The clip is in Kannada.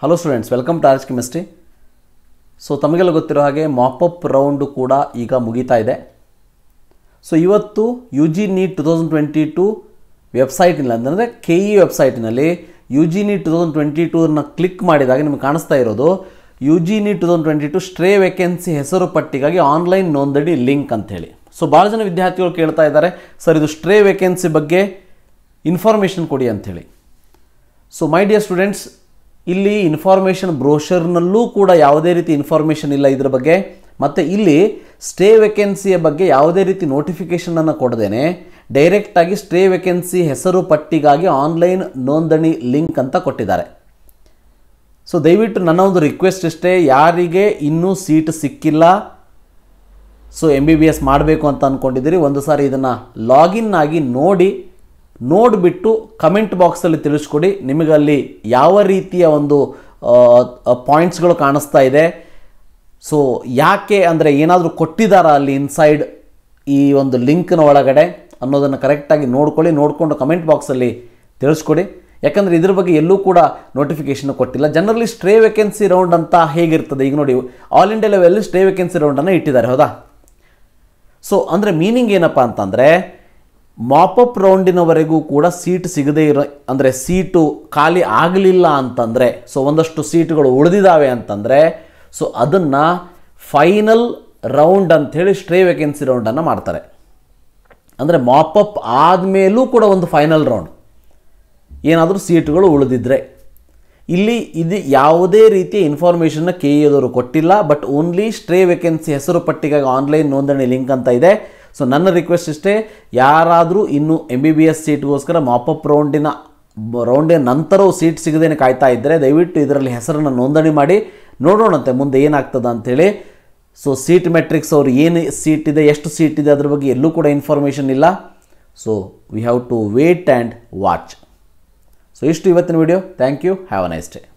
hello students welcome to ours chemistry so ತಮಗೆಲ್ಲ ಗೊತ್ತಿರೋ ಹಾಗೆ ಮಾಪಪ್ ರೌಂಡು ಕೂಡ ಈಗ ಮುಗೀತಾ ಇದೆ ಸೊ ಇವತ್ತು U G NEET two thousand twenty two ವೆಬ್ಸೈಟಿನಲ್ಲಿ ಅಂದರೆ ಕೆ ಇ ವೆಬ್ಸೈಟಿನಲ್ಲಿ U G NEET two thousand twenty ಟೂನ ಕ್ಲಿಕ್ ಮಾಡಿದಾಗ ನಿಮಗೆ ಕಾಣಿಸ್ತಾ ಇರೋದು U G NEET two thousand twenty two stray vacancy ಹೆಸರು ಪಟ್ಟಿಗಾಗಿ ಆನ್ಲೈನ್ ನೋಂದಣಿ ಲಿಂಕ್ ಅಂತೇಳಿ ಸೊ ಭಾಳ ಜನ ವಿದ್ಯಾರ್ಥಿಗಳು ಕೇಳ್ತಾ ಇದ್ದಾರೆ ಸರ್ ಇದು ಸ್ಟ್ರೇ ವೇಕೆನ್ಸಿ ಬಗ್ಗೆ ಇನ್ಫಾರ್ಮೇಷನ್ ಕೊಡಿ ಅಂಥೇಳಿ ಸೊ ಮೈ ಡಿಯರ್ ಸ್ಟೂಡೆಂಟ್ಸ್ ಇಲ್ಲಿ ಇನ್ಫಾರ್ಮೇಷನ್ ಬ್ರೋಷರ್ನಲ್ಲೂ ಕೂಡ ಯಾವುದೇ ರೀತಿ ಇನ್ಫಾರ್ಮೇಷನ್ ಇಲ್ಲ ಇದ್ರ ಬಗ್ಗೆ ಮತ್ತು ಇಲ್ಲಿ ಸ್ಟೇ ವೇಕೆನ್ಸಿಯ ಬಗ್ಗೆ ಯಾವುದೇ ರೀತಿ ನೋಟಿಫಿಕೇಷನನ್ನು ಕೊಡದೇನೆ ಡೈರೆಕ್ಟಾಗಿ ಸ್ಟೇ ವೇಕೆನ್ಸಿ ಹೆಸರು ಪಟ್ಟಿಗಾಗಿ ಆನ್ಲೈನ್ ನೋಂದಣಿ ಲಿಂಕ್ ಅಂತ ಕೊಟ್ಟಿದ್ದಾರೆ ಸೊ ದಯವಿಟ್ಟು ನನ್ನ ಒಂದು ರಿಕ್ವೆಸ್ಟ್ ಇಷ್ಟೇ ಯಾರಿಗೆ ಇನ್ನೂ ಸೀಟ್ ಸಿಕ್ಕಿಲ್ಲ so M B B S ಮಾಡಬೇಕು ಅಂತ ಅಂದ್ಕೊಂಡಿದ್ದೀರಿ ಒಂದು ಸಾರಿ ಇದನ್ನು ಲಾಗಿನ್ ಆಗಿ ನೋಡಿ ನೋಡಿಬಿಟ್ಟು ಕಮೆಂಟ್ ಬಾಕ್ಸಲ್ಲಿ ತಿಳಿಸ್ಕೊಡಿ ನಿಮಗಲ್ಲಿ ಯಾವ ರೀತಿಯ ಒಂದು ಪಾಯಿಂಟ್ಸ್ಗಳು ಕಾಣಿಸ್ತಾ ಇದೆ ಸೊ ಯಾಕೆ ಅಂದರೆ ಏನಾದರೂ ಕೊಟ್ಟಿದ್ದಾರಾ ಅಲ್ಲಿ ಇನ್ಸೈಡ್ ಈ ಒಂದು ಲಿಂಕ್ನ ಒಳಗಡೆ ಅನ್ನೋದನ್ನು ಕರೆಕ್ಟಾಗಿ ನೋಡ್ಕೊಳ್ಳಿ ನೋಡಿಕೊಂಡು ಕಮೆಂಟ್ ಬಾಕ್ಸಲ್ಲಿ ತಿಳಿಸ್ಕೊಡಿ ಯಾಕಂದರೆ ಇದ್ರ ಬಗ್ಗೆ ಎಲ್ಲೂ ಕೂಡ ನೋಟಿಫಿಕೇಶನ್ ಕೊಟ್ಟಿಲ್ಲ ಜನರಲಿ ಸ್ಟ್ರೇ ವೇಕೆನ್ಸಿ ರೌಂಡ್ ಅಂತ ಹೇಗಿರ್ತದೆ ಈಗ ನೋಡಿ ಆಲ್ ಇಂಡಿಯಾ ಲೆವೆಲ್ಲಿ ಸ್ಟ್ರೇ ವೇಕೆನ್ಸಿ ರೌಂಡನ್ನು ಇಟ್ಟಿದ್ದಾರೆ ಹೌದಾ ಸೊ ಅಂದರೆ ಮೀನಿಂಗ್ ಏನಪ್ಪ ಅಂತಂದರೆ ಮಾಪಪ್ ರೌಂಡಿನವರೆಗೂ ಕೂಡ ಸೀಟ್ ಸಿಗದೇ ಇರೋ ಅಂದರೆ ಸೀಟು ಖಾಲಿ ಆಗಲಿಲ್ಲ ಅಂತಂದರೆ ಸೊ ಒಂದಷ್ಟು ಸೀಟುಗಳು ಉಳಿದಿದ್ದಾವೆ ಅಂತಂದರೆ ಸೊ ಅದನ್ನು ಫೈನಲ್ ರೌಂಡ್ ಅಂಥೇಳಿ ಸ್ಟ್ರೇ ವೇಕೆನ್ಸಿ ರೌಂಡನ್ನು ಮಾಡ್ತಾರೆ ಅಂದರೆ ಮಾಪಪ್ ಆದಮೇಲೂ ಕೂಡ ಒಂದು ಫೈನಲ್ ರೌಂಡ್ ಏನಾದರೂ ಸೀಟುಗಳು ಉಳಿದಿದ್ರೆ ಇಲ್ಲಿ ಇದು ಯಾವುದೇ ರೀತಿಯ ಇನ್ಫಾರ್ಮೇಷನ್ನ ಕೆ ಎದವರು ಕೊಟ್ಟಿಲ್ಲ ಬಟ್ ಓನ್ಲಿ ಸ್ಟ್ರೇ ವೇಕೆನ್ಸಿ ಹೆಸರು ಪಟ್ಟಿಗಾಗಿ ಆನ್ಲೈನ್ ನೋಂದಣಿ ಲಿಂಕ್ ಅಂತ ಇದೆ ಸೊ ನನ್ನ ರಿಕ್ವೆಸ್ಟ್ ಇಷ್ಟೇ ಯಾರಾದರೂ ಇನ್ನು ಎಮ್ ಬಿ ಬಿ ಎಸ್ ಸೀಟ್ಗೋಸ್ಕರ ಮಾಪಪ್ ರೌಂಡಿನ ರೌಂಡಿನ ನಂತರವೂ ಸೀಟ್ ಸಿಗದೇನೆ ಕಾಯ್ತಾ ಇದ್ದರೆ ದಯವಿಟ್ಟು ಇದರಲ್ಲಿ ಹೆಸರನ್ನು ನೋಂದಣಿ ಮಾಡಿ ನೋಡೋಣಂತೆ ಮುಂದೆ ಏನಾಗ್ತದೆ ಅಂಥೇಳಿ ಸೊ ಸೀಟ್ ಮೆಟ್ರಿಕ್ಸ್ ಅವ್ರು ಏನು ಸೀಟ್ ಇದೆ ಎಷ್ಟು ಸೀಟ್ ಇದೆ ಅದ್ರ ಬಗ್ಗೆ ಎಲ್ಲೂ ಕೂಡ ಇನ್ಫಾರ್ಮೇಷನ್ ಇಲ್ಲ so we have to wait and watch so ಇಷ್ಟು ಇವತ್ತಿನ video thank you have a nice day